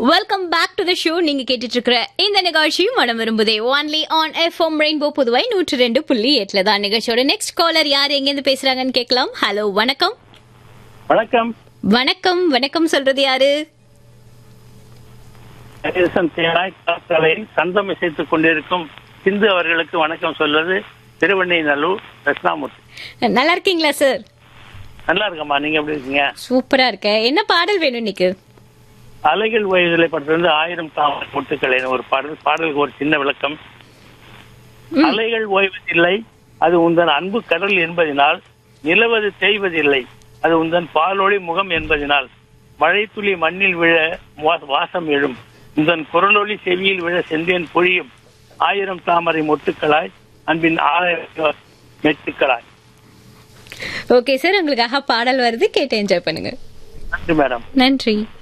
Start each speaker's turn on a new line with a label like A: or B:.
A: welcome back to the show நீங்க கேட்டுட்டு இருக்கிற இந்த நிகழ்ச்சி மனம் விரும்புதே only on FM rainbow Puduvai நூற்று ரெண்டு புள்ளி எட்டுல தான் நிகழ்ச்சியோட நெக்ஸ்ட் காலர் யார் எங்கேருந்து பேசுறாங்கன்னு கேட்கலாம் ஹலோ வணக்கம்
B: வணக்கம்
A: வணக்கம் வணக்கம் சொல்றது யாரு
B: கணேசன் தேனாய் காத்தலை சந்தம் இசைத்துக் கொண்டிருக்கும் சிந்து அவர்களுக்கு வணக்கம் சொல்வது திருவண்ணைநல்லூர் தட்சிணாமூர்த்தி
A: நல்லா இருக்கீங்களா சார்
B: நல்லா இருக்கம்மா நீங்க எப்படி இருக்கீங்க
A: சூப்பரா இருக்க என்ன பாடல் வேணும் இன்னைக்கு
B: அலைகள் வயதிலை படத்திலிருந்து ஆயிரம் தாமரை முட்டுக்களை ஒரு பாடல் பாடலுக்கு ஒரு சின்ன விளக்கம் அலைகள் ஓய்வதில்லை அது உந்தன் அன்பு கடல் என்பதினால் நிலவது தேய்வதில்லை அது உந்தன் பாலொளி முகம் என்பதினால் மழை துளி மண்ணில் விழ வா- வாசம் எழும் உந்தன் குரலொளி செவியில் விழ செந்தேன் பொழியும் ஆயிரம் தாமரை மொட்டுக்களாய் அன்பின் ஆயிரம் மெட்டுக்களாய்
A: ஓகே சார் உங்களுக்காக பாடல் வருது கேட்டு என்ஜாய் பண்ணுங்க
B: நன்றி மேடம்
A: நன்றி